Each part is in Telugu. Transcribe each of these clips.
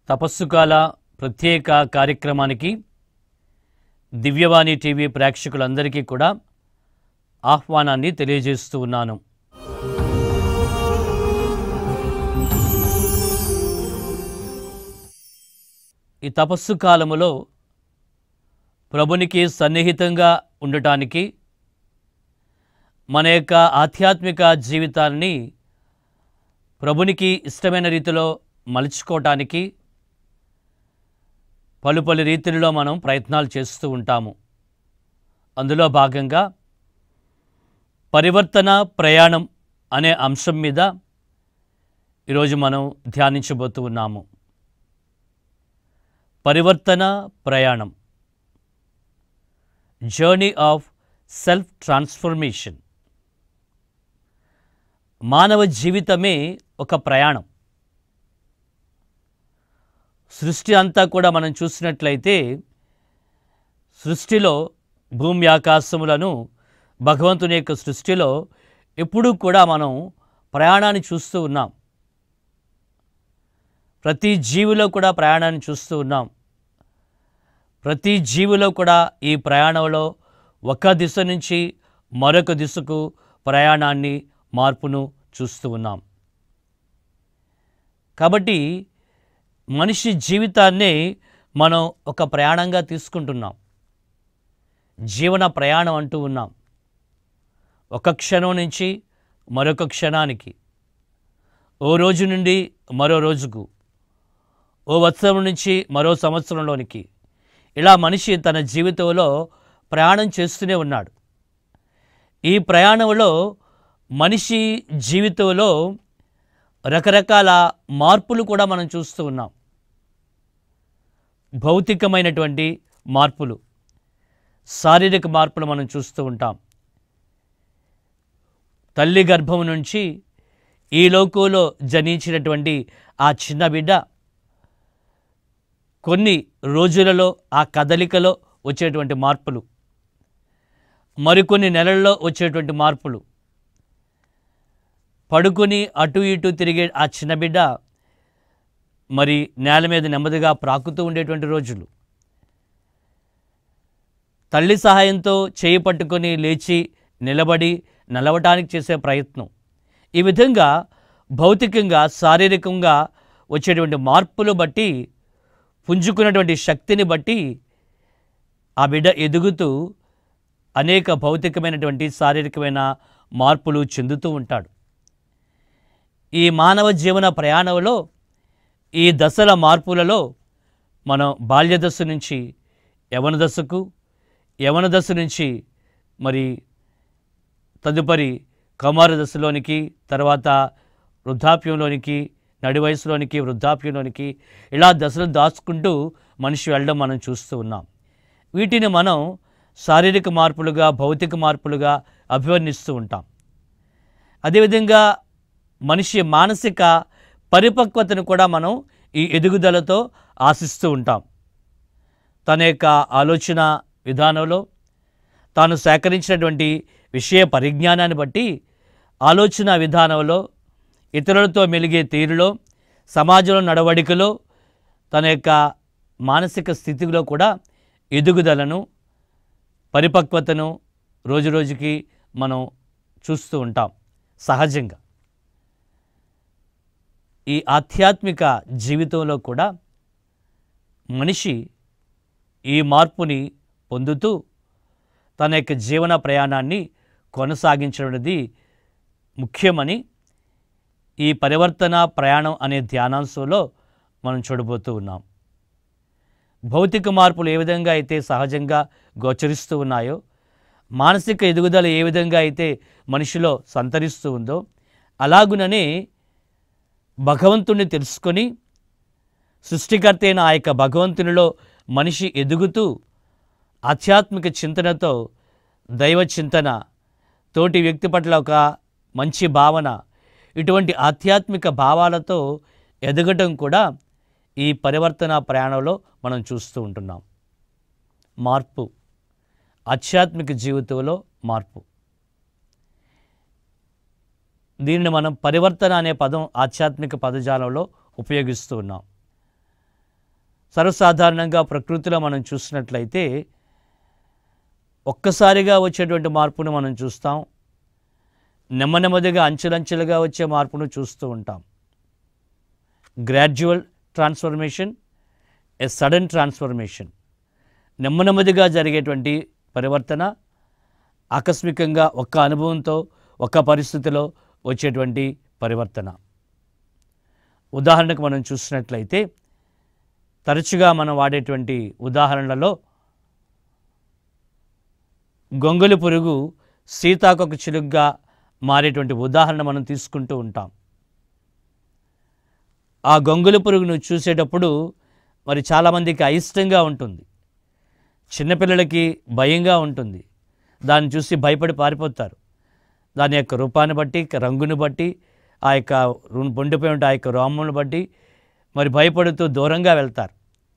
తపస్సుకాల ప్రత్యేక కార్యక్రమానికి దివ్యవాణి టీవీ ప్రేక్షకులందరికీ కూడా ఆహ్వానాన్ని తెలియజేస్తూ ఉన్నాను ఈ తపస్సు కాలములో ప్రభునికి సన్నిహితంగా ఉండటానికి మన యొక్క ఆధ్యాత్మిక జీవితాన్ని ప్రభునికి ఇష్టమైన రీతిలో మలుచుకోవటానికి పలు పలు రీతిలో మనం ప్రయత్నాలు చేస్తూ ఉంటాము అందులో భాగంగా పరివర్తన ప్రయాణం అనే అంశం మీద ఈరోజు మనం ధ్యానించబోతూ ఉన్నాము పరివర్తన ప్రయాణం జర్నీ ఆఫ్ సెల్ఫ్ ట్రాన్స్ఫర్మేషన్ మానవ జీవితమే ఒక ప్రయాణం సృష్టి అంతా కూడా మనం చూసినట్లయితే సృష్టిలో భూమి ఆకాశములను భగవంతుని యొక్క సృష్టిలో ఎప్పుడూ కూడా మనం ప్రయాణాన్ని చూస్తూ ఉన్నాం ప్రతి జీవిలో కూడా ప్రయాణాన్ని చూస్తూ ఉన్నాం ప్రతి జీవిలో కూడా ఈ ప్రయాణంలో ఒక దిశ నుంచి మరొక దిశకు ప్రయాణాన్ని మార్పును చూస్తూ ఉన్నాం కాబట్టి మనిషి జీవితాన్నే మనం ఒక ప్రయాణంగా తీసుకుంటున్నాం జీవన ప్రయాణం అంటూ ఉన్నాం ఒక క్షణం నుంచి మరొక క్షణానికి ఓ రోజు నుండి మరో రోజుకు ఓ వత్సరం నుంచి మరో సంవత్సరంలోనికి ఇలా మనిషి తన జీవితంలో ప్రయాణం చేస్తూనే ఉన్నాడు ఈ ప్రయాణంలో మనిషి జీవితంలో రకరకాల మార్పులు కూడా మనం చూస్తూ ఉన్నాం భౌతికమైనటువంటి మార్పులు శారీరక మార్పులు మనం చూస్తూ ఉంటాం తల్లి గర్భం నుంచి ఈ లోకంలో జనించినటువంటి ఆ చిన్న బిడ్డ కొన్ని రోజులలో ఆ కదలికలో వచ్చేటువంటి మార్పులు మరికొన్ని నెలల్లో వచ్చేటువంటి మార్పులు పడుకొని అటు ఇటు తిరిగే ఆ చిన్న బిడ్డ మరి నేల మీద నెమ్మదిగా ప్రాకుతూ ఉండేటువంటి రోజులు తల్లి సహాయంతో చేయి పట్టుకొని లేచి నిలబడి నలవటానికి చేసే ప్రయత్నం ఈ విధంగా భౌతికంగా శారీరకంగా వచ్చేటువంటి మార్పులు బట్టి పుంజుకున్నటువంటి శక్తిని బట్టి ఆ బిడ్డ ఎదుగుతూ అనేక భౌతికమైనటువంటి శారీరకమైన మార్పులు చెందుతూ ఉంటాడు ఈ మానవ జీవన ప్రయాణంలో ఈ దశల మార్పులలో మనం బాల్య దశ నుంచి యవన దశకు యవన దశ నుంచి మరి తదుపరి కౌమార దశలోనికి తర్వాత వృద్ధాప్యంలోనికి నడి వయసులోనికి వృద్ధాప్యంలోనికి ఇలా దశలు దాచుకుంటూ మనిషి వెళ్ళడం మనం చూస్తూ ఉన్నాం వీటిని మనం శారీరక మార్పులుగా భౌతిక మార్పులుగా అభివర్ణిస్తూ ఉంటాం అదేవిధంగా మనిషి మానసిక పరిపక్వతను కూడా మనం ఈ ఎదుగుదలతో ఆశిస్తూ ఉంటాం తన యొక్క ఆలోచన విధానంలో తాను సేకరించినటువంటి విషయ పరిజ్ఞానాన్ని బట్టి ఆలోచన విధానంలో ఇతరులతో మెలిగే తీరులో సమాజంలో నడవడికలో తన యొక్క మానసిక స్థితిలో కూడా ఎదుగుదలను పరిపక్వతను రోజురోజుకి మనం చూస్తూ ఉంటాం సహజంగా ఈ ఆధ్యాత్మిక జీవితంలో కూడా మనిషి ఈ మార్పుని పొందుతూ తన యొక్క జీవన ప్రయాణాన్ని కొనసాగించడది ముఖ్యమని ఈ పరివర్తన ప్రయాణం అనే ధ్యానాంశంలో మనం చూడబోతూ ఉన్నాం భౌతిక మార్పులు ఏ విధంగా అయితే సహజంగా గోచరిస్తూ ఉన్నాయో మానసిక ఎదుగుదల ఏ విధంగా అయితే మనిషిలో సంతరిస్తూ ఉందో అలాగుననే భగవంతుణ్ణి తెలుసుకొని సృష్టికర్త అయిన ఆ యొక్క భగవంతునిలో మనిషి ఎదుగుతూ ఆధ్యాత్మిక చింతనతో దైవ చింతన తోటి వ్యక్తి పట్ల ఒక మంచి భావన ఇటువంటి ఆధ్యాత్మిక భావాలతో ఎదగటం కూడా ఈ పరివర్తన ప్రయాణంలో మనం చూస్తూ ఉంటున్నాం మార్పు ఆధ్యాత్మిక జీవితంలో మార్పు దీనిని మనం పరివర్తన అనే పదం ఆధ్యాత్మిక పదజాలంలో ఉపయోగిస్తూ ఉన్నాం సర్వసాధారణంగా ప్రకృతిలో మనం చూసినట్లయితే ఒక్కసారిగా వచ్చేటువంటి మార్పును మనం చూస్తాం నెమ్మ నెమ్మదిగా అంచెలంచెలుగా వచ్చే మార్పును చూస్తూ ఉంటాం gradual transformation a sudden transformation నెమ్మ నెమ్మదిగా జరిగేటువంటి పరివర్తన ఆకస్మికంగా ఒక్క అనుభవంతో ఒక్క పరిస్థితిలో వచ్చేటువంటి పరివర్తన ఉదాహరణకు మనం చూసినట్లయితే తరచుగా మనం వాడేటువంటి ఉదాహరణలలో గొంగలి పురుగు సీతాకొక చిలుగ్గా మారేటువంటి ఉదాహరణ మనం తీసుకుంటూ ఉంటాం ఆ గొంగలి పురుగును చూసేటప్పుడు మరి చాలామందికి అయిష్టంగా ఉంటుంది చిన్నపిల్లలకి భయంగా ఉంటుంది దాన్ని చూసి భయపడి పారిపోతారు దాని యొక్క రూపాన్ని బట్టి రంగుని బట్టి ఆ యొక్క రు- బొండిపోయి ఉంటే ఆ యొక్క రోమమును బట్టి మరి భయపడుతూ దూరంగా వెళ్తారు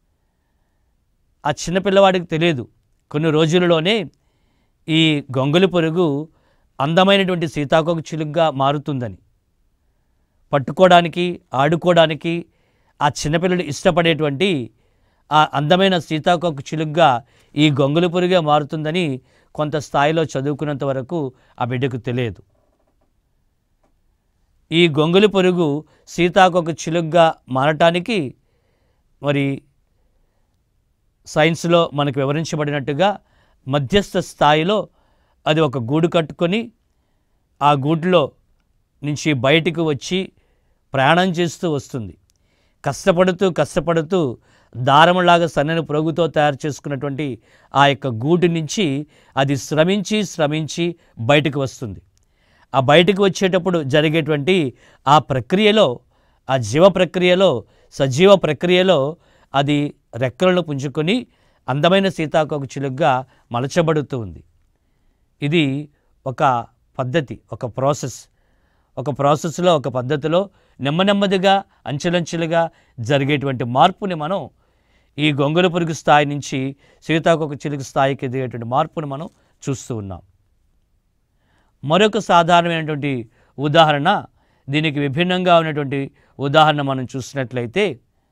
ఆ చిన్నపిల్లవాడికి తెలియదు కొన్ని రోజులలోనే ఈ గొంగలి పురుగు అందమైనటువంటి సీతాకోక చిలుగ్గా మారుతుందని పట్టుకోవడానికి ఆడుకోవడానికి ఆ చిన్నపిల్లలు ఇష్టపడేటువంటి ఆ అందమైన సీతాకోక చిలుగ్గా ఈ గొంగలి పురుగే మారుతుందని కొంత స్థాయిలో చదువుకున్నంత వరకు ఆ బిడ్డకు తెలియదు ఈ గొంగలి పురుగు సీతాకోక చిలుగ్గా మారటానికి మరి సైన్స్లో మనకు వివరించబడినట్టుగా మధ్యస్థ స్థాయిలో అది ఒక గూడు కట్టుకొని ఆ గూడులో నుంచి బయటికి వచ్చి ప్రయాణం చేస్తూ వస్తుంది కష్టపడుతూ కష్టపడుతూ దారములాగా సన్నని పొరుగుతో తయారు చేసుకున్నటువంటి ఆ యొక్క గూడు నుంచి అది శ్రమించి శ్రమించి బయటకు వస్తుంది ఆ బయటకు వచ్చేటప్పుడు జరిగేటువంటి ఆ ప్రక్రియలో ఆ జీవ ప్రక్రియలో సజీవ ప్రక్రియలో అది రెక్కలను పుంజుకొని అందమైన సీతాకోక చిలుగ్గా మలచబడుతూ ఉంది ఇది ఒక పద్ధతి ఒక ప్రాసెస్ ఒక ప్రాసెస్లో ఒక పద్ధతిలో నెమ్మ నెమ్మదిగా అంచెలంచెలుగా జరిగేటువంటి మార్పుని మనం ఈ గొంగళ పురుగు స్థాయి నుంచి సీతాకోక చిలుక స్థాయికి ఎదిగేటువంటి మార్పుని మనం చూస్తూ ఉన్నాం మరొక సాధారణమైనటువంటి ఉదాహరణ దీనికి విభిన్నంగా ఉన్నటువంటి ఉదాహరణ మనం చూసినట్లయితే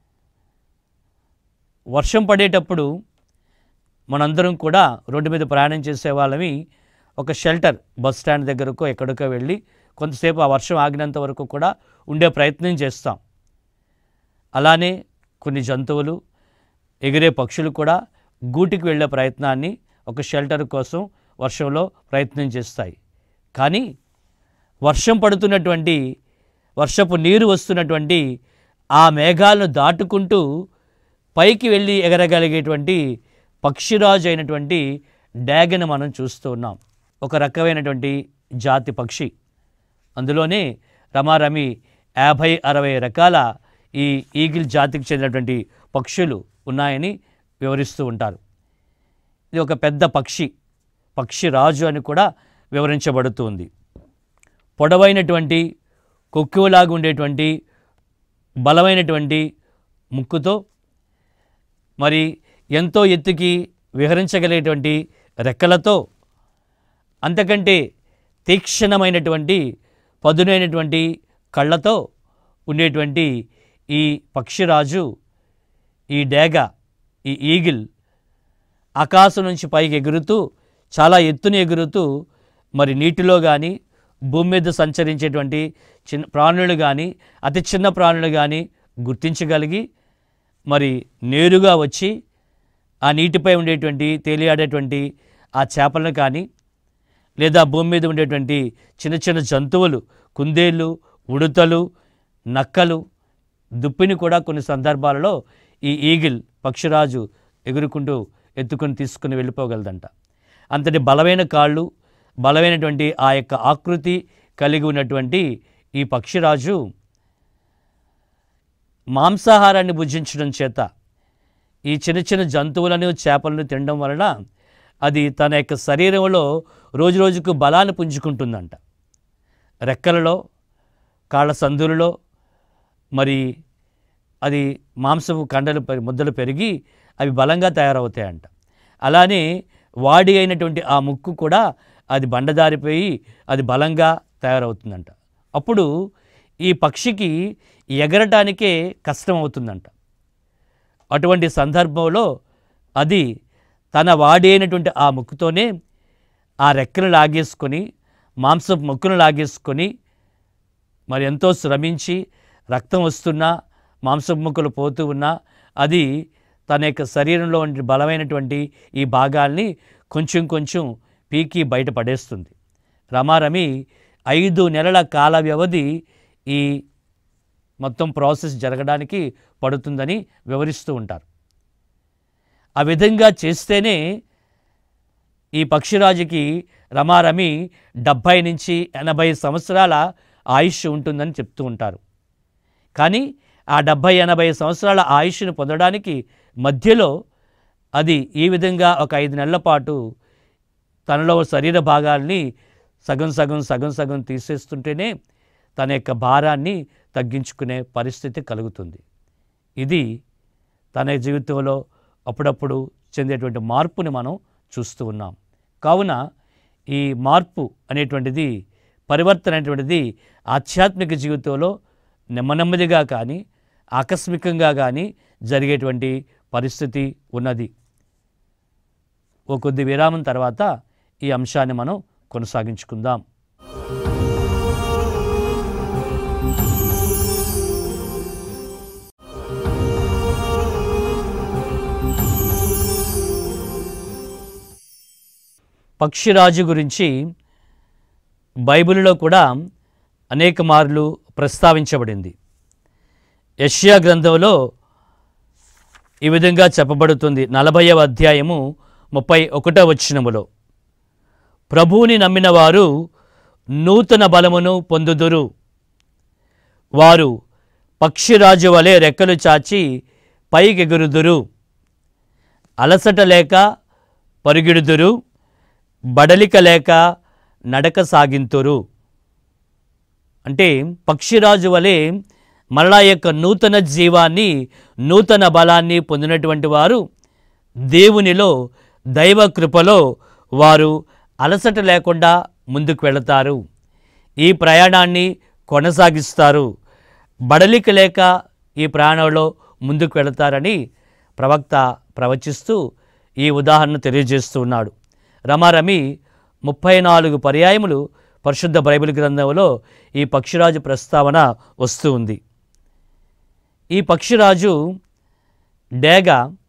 వర్షం పడేటప్పుడు మనందరం కూడా రోడ్డు మీద ప్రయాణం చేసే వాళ్ళమి ఒక షెల్టర్ బస్ స్టాండ్ దగ్గరకో ఎక్కడికో వెళ్ళి కొంతసేపు ఆ వర్షం ఆగినంత వరకు కూడా ఉండే ప్రయత్నం చేస్తాం అలానే కొన్ని జంతువులు ఎగిరే పక్షులు కూడా గూటికి వెళ్ళే ప్రయత్నాన్ని ఒక షెల్టర్ కోసం వర్షంలో ప్రయత్నం చేస్తాయి కానీ వర్షం పడుతున్నటువంటి వర్షపు నీరు వస్తున్నటువంటి ఆ మేఘాలను దాటుకుంటూ పైకి వెళ్ళి ఎగరగలిగేటువంటి పక్షిరాజు అయినటువంటి డ్యాగన్ మనం చూస్తూ ఉన్నాం ఒక రకమైనటువంటి జాతి పక్షి అందులోనే రమారమి యాభై అరవై రకాల ఈ ఈగిల్ జాతికి చెందినటువంటి పక్షులు ఉన్నాయని వివరిస్తూ ఉంటారు ఇది ఒక పెద్ద పక్షి పక్షి రాజు అని కూడా వివరించబడుతుంది పొడవైనటువంటి కొక్కువలాగా ఉండేటువంటి బలమైనటువంటి ముక్కుతో మరి ఎంతో ఎత్తుకి విహరించగలిగేటువంటి రెక్కలతో అంతకంటే తీక్షణమైనటువంటి పదునైనటువంటి కళ్ళతో ఉండేటువంటి ఈ పక్షిరాజు ఈ డేగ ఈ ఈగిల్ ఆకాశం నుంచి పైకి ఎగురుతూ చాలా ఎత్తున ఎగురుతూ మరి నీటిలో కానీ భూమి మీద సంచరించేటువంటి చిన్న ప్రాణులు కానీ అతి చిన్న ప్రాణులు కానీ గుర్తించగలిగి మరి నేరుగా వచ్చి ఆ నీటిపై ఉండేటువంటి తేలియాడేటువంటి ఆ చేపలను కానీ లేదా భూమి మీద ఉండేటువంటి చిన్న చిన్న జంతువులు కుందేళ్ళు ఉడతలు నక్కలు దుప్పిని కూడా కొన్ని సందర్భాలలో ఈ ఈగిల్ పక్షిరాజు ఎగురుకుంటూ ఎత్తుకొని తీసుకుని వెళ్ళిపోగలదంట అంతటి బలమైన కాళ్ళు బలమైనటువంటి ఆ యొక్క ఆకృతి కలిగి ఉన్నటువంటి ఈ పక్షిరాజు మాంసాహారాన్ని భుజించడం చేత ఈ చిన్న చిన్న జంతువులను చేపలను తినడం వలన అది తన యొక్క శరీరంలో రోజు రోజుకు బలాన్ని పుంజుకుంటుందంట రెక్కలలో కాళ్ళ సందులలో మరి అది మాంసపు కండలు పెరి- ముద్దలు పెరిగి అవి బలంగా తయారవుతాయంట అలానే వాడి అయినటువంటి ఆ ముక్కు కూడా అది బండదారిపోయి అది బలంగా తయారవుతుందంట అప్పుడు ఈ పక్షికి ఎగరటానికే కష్టం అవుతుందంట అటువంటి సందర్భంలో అది తన వాడి అయినటువంటి ఆ ముక్కుతోనే ఆ రెక్కలు లాగేసుకొని మాంసపు ముక్కును లాగేసుకొని మరి ఎంతో శ్రమించి రక్తం వస్తున్నా మాంసపు ముక్కలు పోతూ ఉన్నా అది తన యొక్క శరీరంలో ఉండే బలమైనటువంటి ఈ భాగాల్ని కొంచెం కొంచెం పీకి బయట పడేస్తుంది రమారమి ఐదు నెలల కాల వ్యవధి ఈ మొత్తం ప్రాసెస్ జరగడానికి పడుతుందని వివరిస్తూ ఉంటారు ఆ విధంగా చేస్తేనే ఈ పక్షిరాజుకి రమారమి డెబ్భై నుంచి ఎనభై సంవత్సరాల ఆయుష్ ఉంటుందని చెప్తూ ఉంటారు కానీ ఆ డెబ్భై ఎనభై సంవత్సరాల ఆయుష్ను పొందడానికి మధ్యలో అది ఈ విధంగా ఒక ఐదు నెలల పాటు తనలో శరీర భాగాల్ని సగం సగం సగం సగం తీసేస్తుంటేనే తన యొక్క భారాన్ని తగ్గించుకునే పరిస్థితి కలుగుతుంది ఇది తన జీవితంలో అప్పుడప్పుడు చెందేటువంటి మార్పుని మనం చూస్తూ ఉన్నాం కావున ఈ మార్పు అనేటువంటిది పరివర్తన అనేటువంటిది ఆధ్యాత్మిక జీవితంలో నెమ్మనెమ్మదిగా కానీ ఆకస్మికంగా కానీ జరిగేటువంటి పరిస్థితి ఉన్నది ఓ కొద్ది విరామం తర్వాత ఈ అంశాన్ని మనం కొనసాగించుకుందాం పక్షిరాజు గురించి బైబిల్లో కూడా అనేక మార్లు ప్రస్తావించబడింది యష్యా గ్రంథంలో ఈ విధంగా చెప్పబడుతుంది నలభైవ అధ్యాయము ముప్పై ఒకటో వచనములో ప్రభువుని నమ్మిన వారు నూతన బలమును పొందుదురు వారు పక్షిరాజు వలె రెక్కలు చాచి పైకెగురుదురు అలసట లేక పరుగిడుదురు బడలిక లేక నడక సాగింతురు అంటే పక్షిరాజు వలె మరలా యొక్క నూతన జీవాన్ని నూతన బలాన్ని పొందినటువంటి వారు దేవునిలో దైవ కృపలో వారు అలసట లేకుండా ముందుకు వెళతారు ఈ ప్రయాణాన్ని కొనసాగిస్తారు బడలిక లేక ఈ ప్రయాణంలో ముందుకు వెళతారని ప్రవక్త ప్రవచిస్తూ ఈ ఉదాహరణ తెలియజేస్తూ ఉన్నాడు రమారమి ముప్పై నాలుగు పర్యాయములు పరిశుద్ధ బైబిల్ గ్రంథంలో ఈ పక్షిరాజు ప్రస్తావన వస్తూ ఉంది ఈ పక్షిరాజు డేగ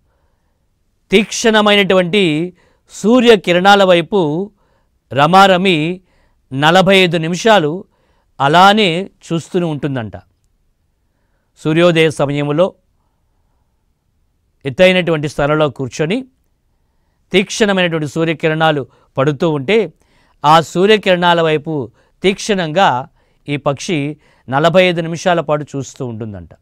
తీక్షణమైనటువంటి సూర్యకిరణాల వైపు రమారమి నలభై ఐదు నిమిషాలు అలానే చూస్తూనే ఉంటుందంట సూర్యోదయ సమయంలో ఎత్తైనటువంటి స్థలంలో కూర్చొని తీక్షణమైనటువంటి సూర్యకిరణాలు పడుతూ ఉంటే ఆ సూర్యకిరణాల వైపు తీక్షణంగా ఈ పక్షి నలభై ఐదు నిమిషాల పాటు చూస్తూ ఉంటుందంట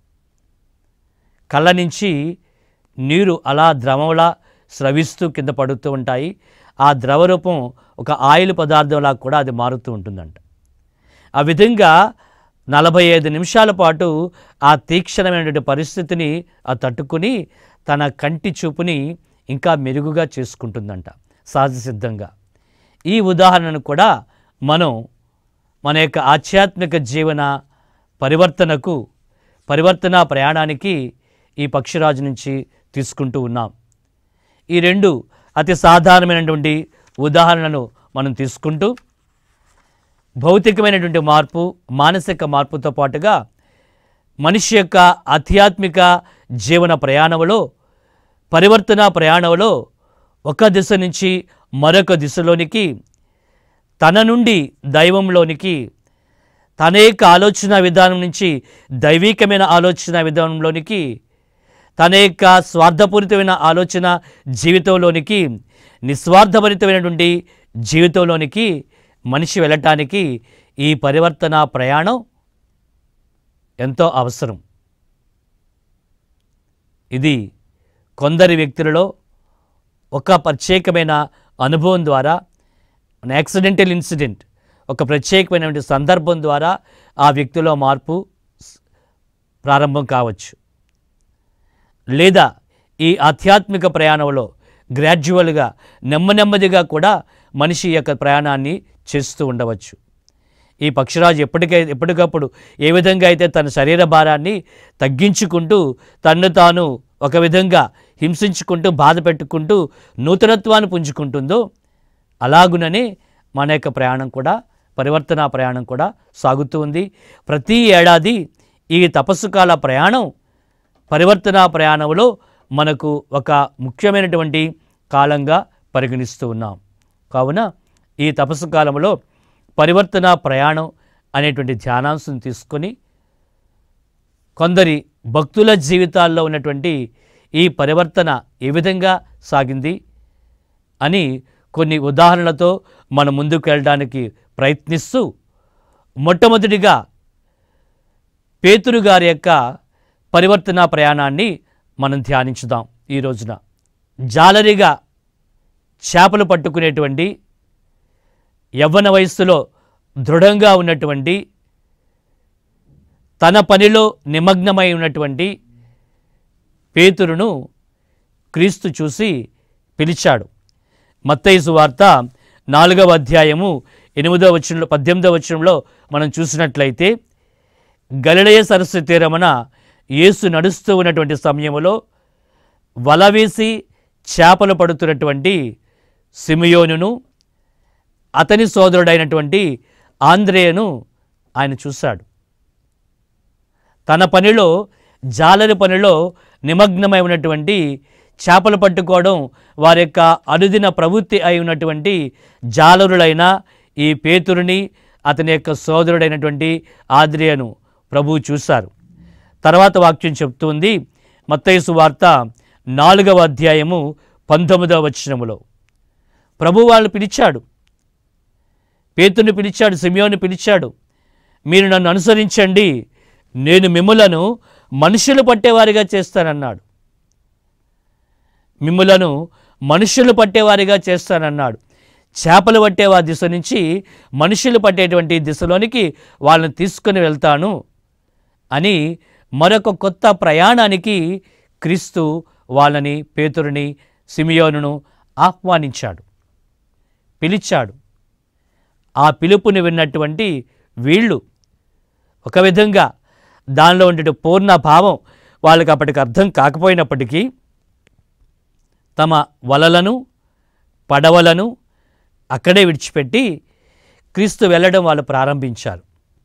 కళ్ళ నుంచి నీరు అలా ద్రవంలా స్రవిస్తూ కింద పడుతూ ఉంటాయి ఆ ద్రవ రూపం ఒక ఆయిల్ పదార్థంలా కూడా అది మారుతూ ఉంటుందంట ఆ విధంగా నలభై ఐదు నిమిషాల పాటు ఆ తీక్షణమైనటువంటి పరిస్థితిని ఆ తట్టుకుని తన కంటి చూపుని ఇంకా మెరుగుగా చేసుకుంటుందంట సహజ సిద్ధంగా ఈ ఉదాహరణను కూడా మనం మన యొక్క ఆధ్యాత్మిక జీవన పరివర్తనకు పరివర్తన ప్రయాణానికి ఈ పక్షిరాజు నుంచి తీసుకుంటూ ఉన్నాం ఈ రెండు అతి సాధారణమైనటువంటి ఉదాహరణను మనం తీసుకుంటూ భౌతికమైనటువంటి మార్పు మానసిక మార్పుతో పాటుగా మనిషి యొక్క ఆధ్యాత్మిక జీవన ప్రయాణంలో పరివర్తన ప్రయాణంలో ఒక దిశ నుంచి మరొక దిశలోనికి తన నుండి దైవంలోనికి తన యొక్క ఆలోచన విధానం నుంచి దైవికమైన ఆలోచన విధానంలోనికి తన యొక్క స్వార్థపూరితమైన ఆలోచన జీవితంలోనికి నిస్వార్థభరితమైనటువంటి జీవితంలోనికి మనిషి వెళ్ళటానికి ఈ పరివర్తన ప్రయాణం ఎంతో అవసరం ఇది కొందరి వ్యక్తులలో ఒక ప్రత్యేకమైన అనుభవం ద్వారా an యాక్సిడెంటల్ ఇన్సిడెంట్ ఒక ప్రత్యేకమైనటువంటి సందర్భం ద్వారా ఆ వ్యక్తిలో మార్పు స్- ప్రారంభం కావచ్చు లేదా ఈ ఆధ్యాత్మిక ప్రయాణంలో గ్రాడ్యువల్గా నెమ్మనెమ్మదిగా కూడా మనిషి యొక్క ప్రయాణాన్ని చేస్తూ ఉండవచ్చు ఈ పక్షిరాజు ఎప్పటికై ఎప్పటికప్పుడు ఏ విధంగా అయితే తన శరీర భారాన్ని తగ్గించుకుంటూ తన్ను తాను ఒక విధంగా హింసించుకుంటూ బాధ పెట్టుకుంటూ నూతనత్వాన్ని పుంజుకుంటుందో అలాగుననే మన యొక్క ప్రయాణం కూడా పరివర్తన ప్రయాణం కూడా సాగుతూ ఉంది ప్రతి ఏడాది ఈ తపస్సు కాల ప్రయాణం పరివర్తన ప్రయాణంలో మనకు ఒక ముఖ్యమైనటువంటి కాలంగా పరిగణిస్తూ ఉన్నాం కావున ఈ తపస్సు కాలంలో పరివర్తన ప్రయాణం అనేటువంటి ధ్యానాంశం తీసుకొని కొందరి భక్తుల జీవితాల్లో ఉన్నటువంటి ఈ పరివర్తన ఏ విధంగా సాగింది అని కొన్ని ఉదాహరణలతో మనం ముందుకు వెళ్ళడానికి ప్రయత్నిస్తూ మొట్టమొదటిగా పేతురు గారి యొక్క పరివర్తన ప్రయాణాన్ని మనం ధ్యానించుదాం ఈ రోజున జాలరిగా చేపలు పట్టుకునేటువంటి యవ్వన వయస్సులో దృఢంగా ఉన్నటువంటి తన పనిలో నిమగ్నమై ఉన్నటువంటి పేతురును క్రీస్తు చూసి పిలిచాడు మత్తయి వార్త నాలుగవ అధ్యాయము ఎనిమిదవ వచనంలో పద్దెనిమిదవ వచనంలో మనం చూసినట్లయితే గలిలయ సరస్సు తీరమున యేసు నడుస్తూ ఉన్నటువంటి సమయంలో వల వేసి చేపలు పడుతున్నటువంటి సిమియోనును అతని సోదరుడైనటువంటి ఆంద్రేయను ఆయన చూశాడు తన పనిలో జాలరి పనిలో నిమగ్నమై ఉన్నటువంటి చేపలు పట్టుకోవడం వారి యొక్క అనుదిన ప్రవృత్తి అయి ఉన్నటువంటి జాలరులైన ఈ పేతురుని అతని యొక్క సోదరుడైనటువంటి ఆద్రియను ప్రభువు చూశారు తర్వాత వాక్యం చెప్తుంది మత్తయి వార్త నాలుగవ అధ్యాయము పంతొమ్మిదవ వచనములో ప్రభు వాళ్ళు పిలిచాడు పేతుని పిలిచాడు సిమియోని పిలిచాడు మీరు నన్ను అనుసరించండి నేను మిమ్ములను మనుషులు పట్టేవారిగా చేస్తానన్నాడు మిమ్ములను మనుషులు పట్టేవారిగా చేస్తానన్నాడు చేపలు పట్టేవారి దిశ నుంచి మనుషులు పట్టేటువంటి దిశలోనికి వాళ్ళని తీసుకుని వెళ్తాను అని మరొక కొత్త ప్రయాణానికి క్రీస్తు వాళ్ళని పేతురుని సిమియోనును ఆహ్వానించాడు పిలిచాడు ఆ పిలుపుని విన్నటువంటి వీళ్ళు ఒక విధంగా దానిలో ఉండే పూర్ణ భావం వాళ్ళకి అప్పటికి అర్థం కాకపోయినప్పటికీ తమ వలలను పడవలను అక్కడే విడిచిపెట్టి క్రీస్తు వెళ్ళడం వాళ్ళు ప్రారంభించారు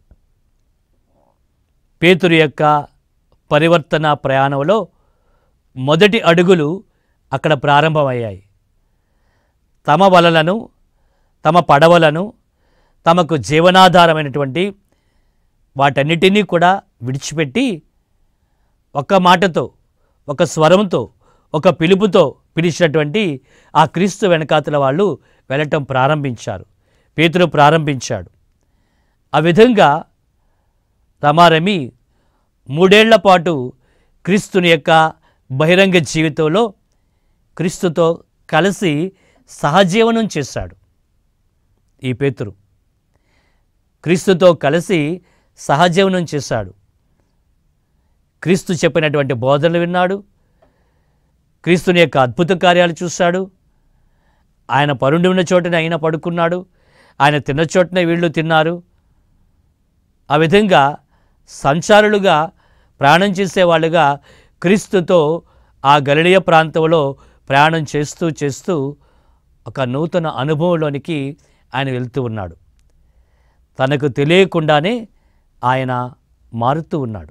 పేతురు యొక్క పరివర్తన ప్రయాణంలో మొదటి అడుగులు అక్కడ ప్రారంభమయ్యాయి తమ వలలను తమ పడవలను తమకు జీవనాధారమైనటువంటి వాటన్నిటినీ కూడా విడిచిపెట్టి ఒక మాటతో ఒక స్వరంతో ఒక పిలుపుతో పిలిచినటువంటి ఆ క్రీస్తు వెనకాతల వాళ్ళు వెళ్ళటం ప్రారంభించారు పేతురు ప్రారంభించాడు ఆ విధంగా రమారమి మూడేళ్ల పాటు క్రీస్తుని యొక్క బహిరంగ జీవితంలో క్రీస్తుతో కలిసి సహజీవనం చేశాడు ఈ పేతురు క్రీస్తుతో కలిసి సహజీవనం చేశాడు క్రీస్తు చెప్పినటువంటి బోధనలు విన్నాడు క్రీస్తుని యొక్క అద్భుత కార్యాలు చూశాడు ఆయన పరుండి ఉన్న చోటనే ఆయన పడుకున్నాడు ఆయన తిన్న చోటనే వీళ్ళు తిన్నారు ఆ విధంగా సంచారులుగా ప్రయాణం చేసేవాళ్ళుగా క్రీస్తుతో ఆ గలిలియ ప్రాంతంలో ప్రయాణం చేస్తూ చేస్తూ ఒక నూతన అనుభవంలోనికి ఆయన వెళ్తూ ఉన్నాడు తనకు తెలియకుండానే ఆయన మారుతూ ఉన్నాడు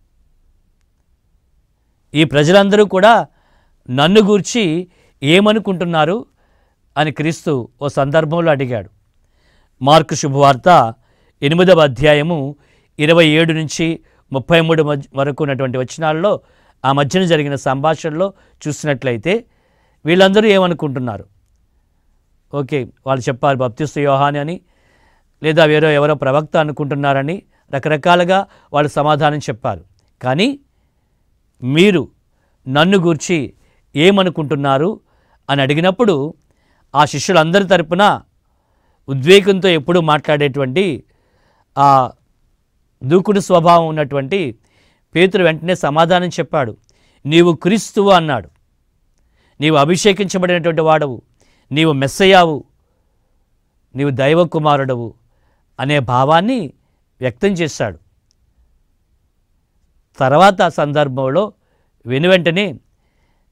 ఈ ప్రజలందరూ కూడా నన్ను గూర్చి ఏమనుకుంటున్నారు అని క్రీస్తు ఓ సందర్భంలో అడిగాడు మార్కు శుభవార్త ఎనిమిదవ అధ్యాయము ఇరవై ఏడు నుంచి ముప్పై మూడు మధ్య వరకు ఉన్నటువంటి వచనాల్లో ఆ మధ్యన జరిగిన సంభాషణలో చూసినట్లయితే వీళ్ళందరూ ఏమనుకుంటున్నారు ఓకే వాళ్ళు చెప్పారు బప్తిస్తు యోహాని అని లేదా వేరే ఎవరో ప్రవక్త అనుకుంటున్నారని రకరకాలుగా వాళ్ళు సమాధానం చెప్పారు కానీ మీరు నన్ను గూర్చి ఏమనుకుంటున్నారు అని అడిగినప్పుడు ఆ శిష్యులందరి తరపున ఉద్వేగంతో ఎప్పుడూ మాట్లాడేటువంటి ఆ దూకుడు స్వభావం ఉన్నటువంటి పేతురు వెంటనే సమాధానం చెప్పాడు నీవు క్రీస్తువు అన్నాడు నీవు అభిషేకించబడినటువంటి వాడవు నీవు మెస్సయ్యావు నీవు దైవ కుమారుడవు అనే భావాన్ని వ్యక్తం చేశాడు తర్వాత ఆ సందర్భంలో వెనువెంటనే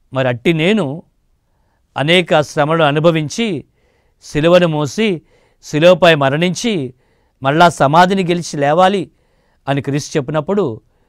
మరి అట్టి నేను అనేక శ్రమలు అనుభవించి సిలువను మోసి శిలువపై మరణించి మళ్ళా సమాధిని గెలిచి లేవాలి అని క్రీస్తు చెప్పినప్పుడు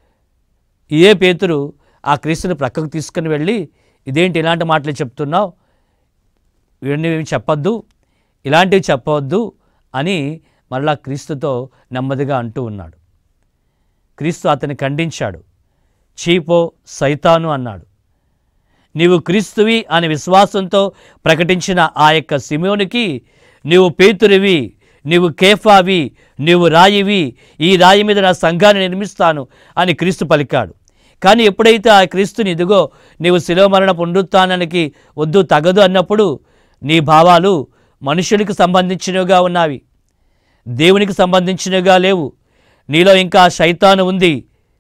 ఏ పేతురు ఆ క్రీస్తుని ప్రక్కకు తీసుకుని వెళ్ళి ఇదేంటి ఇలాంటి మాటలు చెప్తున్నావు ఇవన్నీ ఏమి చెప్పొద్దు ఇలాంటివి చెప్పవద్దు అని మళ్ళా క్రీస్తుతో నెమ్మదిగా అంటూ ఉన్నాడు క్రీస్తు అతన్ని ఖండించాడు చీపో సైతాను అన్నాడు నీవు క్రీస్తువి అనే విశ్వాసంతో ప్రకటించిన ఆ యొక్క సిమోనికి నీవు పేతురివి నీవు కేఫావి నీవు రాయివి ఈ రాయి మీద నా సంఘాన్ని నిర్మిస్తాను అని క్రీస్తు పలికాడు కానీ ఎప్పుడైతే ఆ క్రీస్తుని ఇదిగో నీవు శిలో మరణ పునరుత్థానానికి వద్దు తగదు అన్నప్పుడు నీ భావాలు మనుషునికి సంబంధించినవిగా ఉన్నవి దేవునికి సంబంధించినవిగా లేవు నీలో ఇంకా శైతాను ఉంది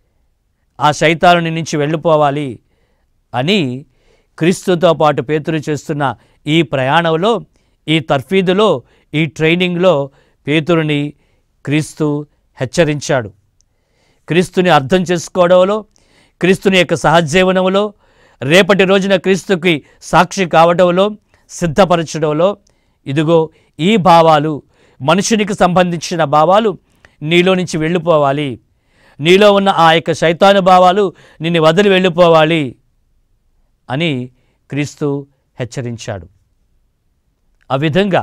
ఆ శైతాను నీ నుంచి వెళ్ళిపోవాలి అని క్రీస్తుతో పాటు పేతురు చేస్తున్న ఈ ప్రయాణంలో ఈ తర్ఫీదులో ఈ ట్రైనింగ్లో పేతురుని క్రీస్తు హెచ్చరించాడు క్రీస్తుని అర్థం చేసుకోవడంలో క్రీస్తుని యొక్క సహజీవనంలో రేపటి రోజున క్రీస్తుకి సాక్షి కావడంలో సిద్ధపరచడంలో ఇదిగో ఈ భావాలు మనుషునికి సంబంధించిన భావాలు నీలో నుంచి వెళ్ళిపోవాలి నీలో ఉన్న ఆ యొక్క శైతాను భావాలు నిన్ను వదిలి వెళ్ళిపోవాలి అని క్రీస్తు హెచ్చరించాడు ఆ విధంగా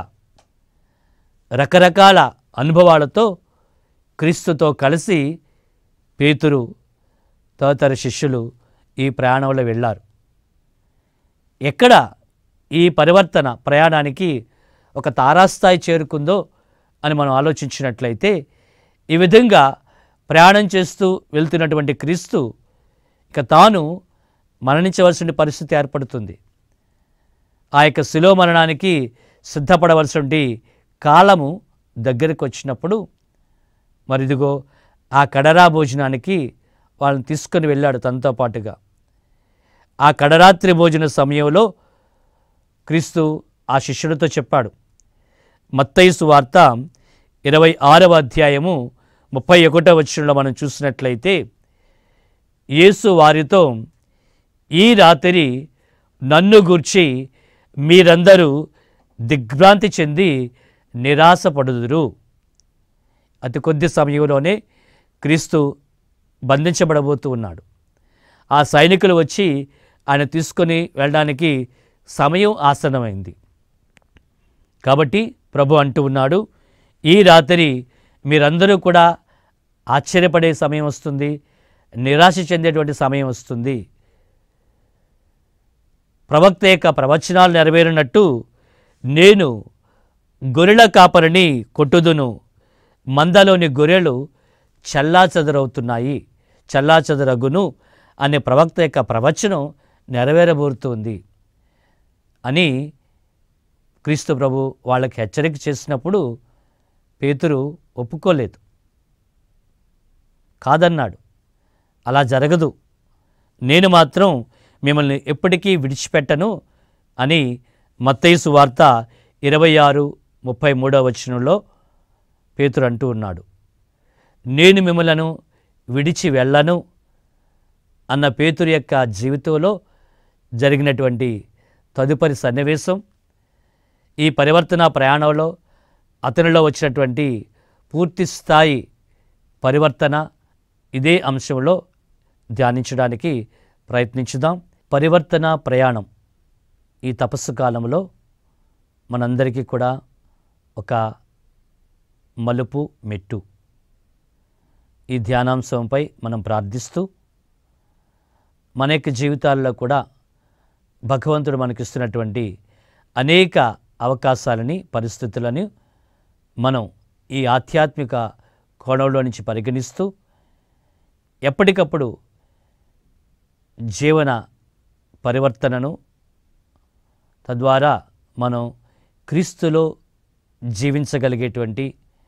రకరకాల అనుభవాలతో క్రీస్తుతో కలిసి పేతురు తదితర శిష్యులు ఈ ప్రయాణంలో వెళ్ళారు ఎక్కడ ఈ పరివర్తన ప్రయాణానికి ఒక తారాస్థాయి చేరుకుందో అని మనం ఆలోచించినట్లయితే ఈ విధంగా ప్రయాణం చేస్తూ వెళ్తున్నటువంటి క్రీస్తు ఇక తాను మరణించవలసిన పరిస్థితి ఏర్పడుతుంది ఆ యొక్క శిలో మరణానికి సిద్ధపడవలసిన కాలము దగ్గరికి వచ్చినప్పుడు మరి ఇదిగో ఆ కడరా భోజనానికి వాళ్ళని తీసుకొని వెళ్ళాడు తనతో పాటుగా ఆ కడరాత్రి భోజన సమయంలో క్రీస్తు ఆ శిష్యుడితో చెప్పాడు మత్తయిసు వార్త ఇరవై ఆరవ అధ్యాయము ముప్పై ఒకటో వచ్చినలో మనం చూసినట్లయితే యేసు వారితో ఈ రాత్రి నన్ను గూర్చి మీరందరూ దిగ్భ్రాంతి చెంది నిరాశపడుదురు అతి కొద్ది సమయంలోనే క్రీస్తు బంధించబడబోతూ ఉన్నాడు ఆ సైనికులు వచ్చి ఆయన తీసుకొని వెళ్ళడానికి సమయం ఆసన్నమైంది కాబట్టి ప్రభు అంటూ ఉన్నాడు ఈ రాత్రి మీరందరూ కూడా ఆశ్చర్యపడే సమయం వస్తుంది నిరాశ చెందేటువంటి సమయం వస్తుంది ప్రవక్త యొక్క ప్రవచనాలు నెరవేరినట్టు నేను గొర్రెల కాపరిని కొట్టుదును మందలోని గొర్రెలు చల్లాచెదరవుతున్నాయి చల్లాచెదరగును అనే ప్రవక్త యొక్క ప్రవచనం నెరవేరబోతుంది అని క్రీస్తు ప్రభు వాళ్ళకి హెచ్చరిక చేసినప్పుడు పేతురు ఒప్పుకోలేదు కాదన్నాడు అలా జరగదు నేను మాత్రం మిమ్మల్ని ఎప్పటికీ విడిచిపెట్టను అని మత్తయి వార్త ఇరవై ఆరు ముప్పై మూడవ వచనంలో పేతురు అంటూ ఉన్నాడు నేను మిమ్మలను విడిచి వెళ్ళను అన్న పేతురు యొక్క జీవితంలో జరిగినటువంటి తదుపరి సన్నివేశం ఈ పరివర్తన ప్రయాణంలో అతనిలో వచ్చినటువంటి పూర్తి స్థాయి పరివర్తన ఇదే అంశంలో ధ్యానించడానికి ప్రయత్నించుదాం పరివర్తన ప్రయాణం ఈ తపస్సు కాలంలో మనందరికీ కూడా ఒక మలుపు మెట్టు ఈ ధ్యానాంశంపై మనం ప్రార్థిస్తూ మన యొక్క జీవితాల్లో కూడా భగవంతుడు మనకిస్తున్నటువంటి అనేక అవకాశాలని పరిస్థితులని మనం ఈ ఆధ్యాత్మిక కోణంలో నుంచి పరిగణిస్తూ ఎప్పటికప్పుడు జీవన పరివర్తనను తద్వారా మనం క్రీస్తులో జీవించగలిగేటువంటి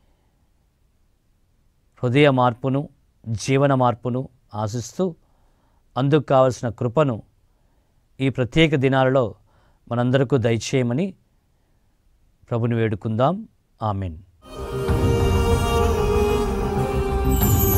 హృదయ మార్పును జీవన మార్పును ఆశిస్తూ అందుకు కావలసిన కృపను ఈ ప్రత్యేక దినాలలో మనందరకు దయచేయమని ప్రభుని వేడుకుందాం ఆమెన్